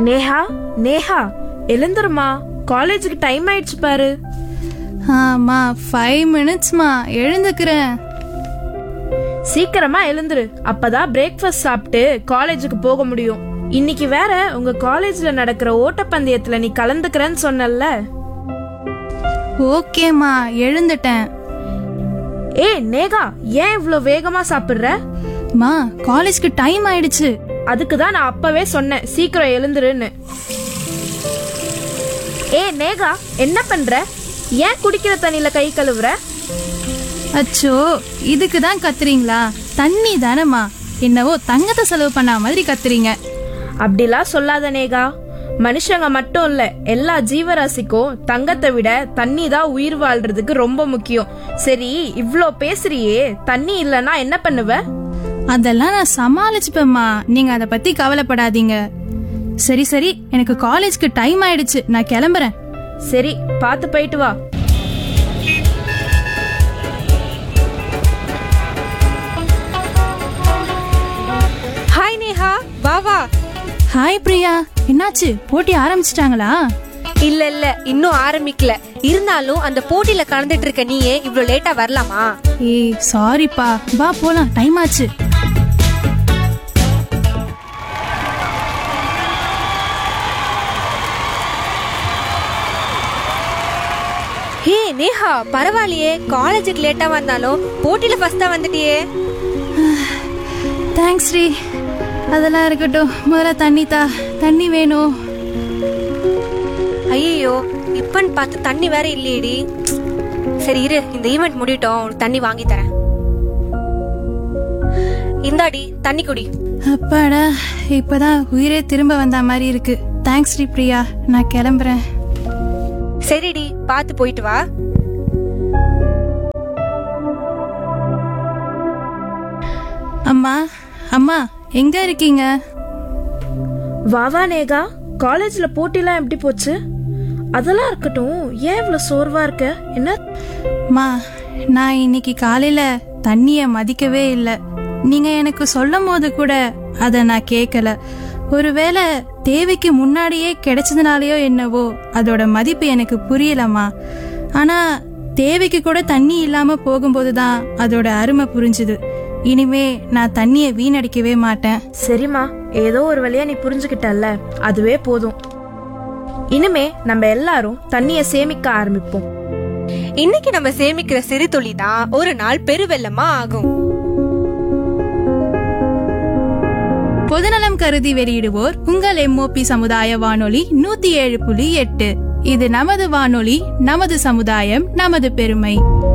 நேஹா நேஹா எழுந்துருமா காலேஜுக்கு டைம் ஆயிடுச்சு பாரு ஆமா ஃபைவ் மினிட்ஸ்மா எழுந்துக்கிறேன் சீக்கிரமா எழுந்துரு அப்பதான் பிரேக்ஃபாஸ்ட் சாப்பிட்டு காலேஜுக்கு போக முடியும் இன்னைக்கு வேற உங்க காலேஜ்ல நடக்கிற ஓட்டப்பந்தயத்துல நீ கலந்துக்கிறேன்னு சொன்னல்ல ஓகேம்மா எழுந்துட்டேன் ஏ நேகா ஏன் இவ்ளோ வேகமா சாப்பிடுற மா காலேஜ்க்கு டைம் ஆயிடுச்சு அதுக்கு தான் நான் அப்பவே சொன்னேன் சீக்கிரம் எழுந்துருன்னு ஏ நேகா என்ன பண்ற ஏன் குடிக்கிற தண்ணியில கை கழுவுற அச்சோ இதுக்கு தான் கத்துறீங்களா தண்ணி தானேம்மா என்னவோ தங்கத்தை செலவு பண்ண மாதிரி கத்துறீங்க அப்படிலாம் சொல்லாத நேகா மனுஷங்க மட்டும் இல்ல எல்லா ஜீவராசிக்கும் தங்கத்தை விட தண்ணி தான் உயிர் வாழ்றதுக்கு ரொம்ப முக்கியம் சரி இவ்ளோ பேசுறியே தண்ணி இல்லனா என்ன பண்ணுவ அதெல்லாம் நான் சமாளிச்சுப்பேம்மா நீங்க அதை பத்தி கவலைப்படாதீங்க சரி சரி எனக்கு காலேஜ்க்கு டைம் ஆயிடுச்சு நான் கிளம்புறேன் சரி பார்த்து போயிட்டு வா ஹாய் நேஹா வா வா ஹாய் பிரியா என்னாச்சு போட்டி ஆரம்பிச்சிட்டாங்களா இல்ல இல்ல இன்னும் ஆரம்பிக்கல இருந்தாலும் அந்த போட்டியில கலந்துட்டு இருக்க நீயே இவ்ளோ லேட்டா வரலாமா ஏய் சாரிப்பா வா போலாம் டைம் ஆச்சு ஹே நேஹா பரவாயில்லையே காலேஜுக்கு லேட்டா வந்தாலும் போட்டியில ஃபர்ஸ்டா வந்துட்டியே தேங்க்ஸ் ஸ்ரீ அதெல்லாம் இருக்கட்டும் முதல்ல தண்ணி தா தண்ணி வேணும் ஐயோ இப்பன்னு பார்த்து தண்ணி வேற இல்லையேடி சரி இரு இந்த ஈவெண்ட் முடியட்டும் உனக்கு தண்ணி வாங்கி தரேன் இந்தாடி தண்ணி குடி அப்பாடா இப்பதான் உயிரே திரும்ப வந்த மாதிரி இருக்கு தேங்க்ஸ் ஸ்ரீ பிரியா நான் கிளம்புறேன் சரிடி பார்த்து போயிட்டு வா அம்மா அம்மா எங்க இருக்கீங்க வா வா நேகா காலேஜ்ல போட்டிலாம் எப்படி போச்சு அதெல்லாம் இருக்கட்டும் ஏன் இவ்ளோ சோர்வா இருக்க என்ன மா நான் இன்னைக்கு காலையில தண்ணிய மதிக்கவே இல்லை நீங்க எனக்கு சொல்லும் போது கூட அதை நான் கேட்கல ஒருவேளை தேவைக்கு முன்னாடியே கிடைச்சதுனாலயோ என்னவோ அதோட மதிப்பு எனக்கு புரியலம்மா ஆனா தேவைக்கு கூட தண்ணி இல்லாம போகும்போது தான் அதோட அருமை புரிஞ்சுது இனிமே நான் தண்ணியை வீணடிக்கவே மாட்டேன் சரிம்மா ஏதோ ஒரு வழியா நீ புரிஞ்சுக்கிட்டல்ல அதுவே போதும் இனிமே நம்ம எல்லாரும் தண்ணிய சேமிக்க ஆரம்பிப்போம் இன்னைக்கு நம்ம சேமிக்கிற சிறு துளி தான் ஒரு நாள் பெருவெள்ளமா ஆகும் பொதுநலம் கருதி வெளியிடுவோர் உங்கள் எம்ஓபி சமுதாய வானொலி நூத்தி ஏழு புள்ளி எட்டு இது நமது வானொலி நமது சமுதாயம் நமது பெருமை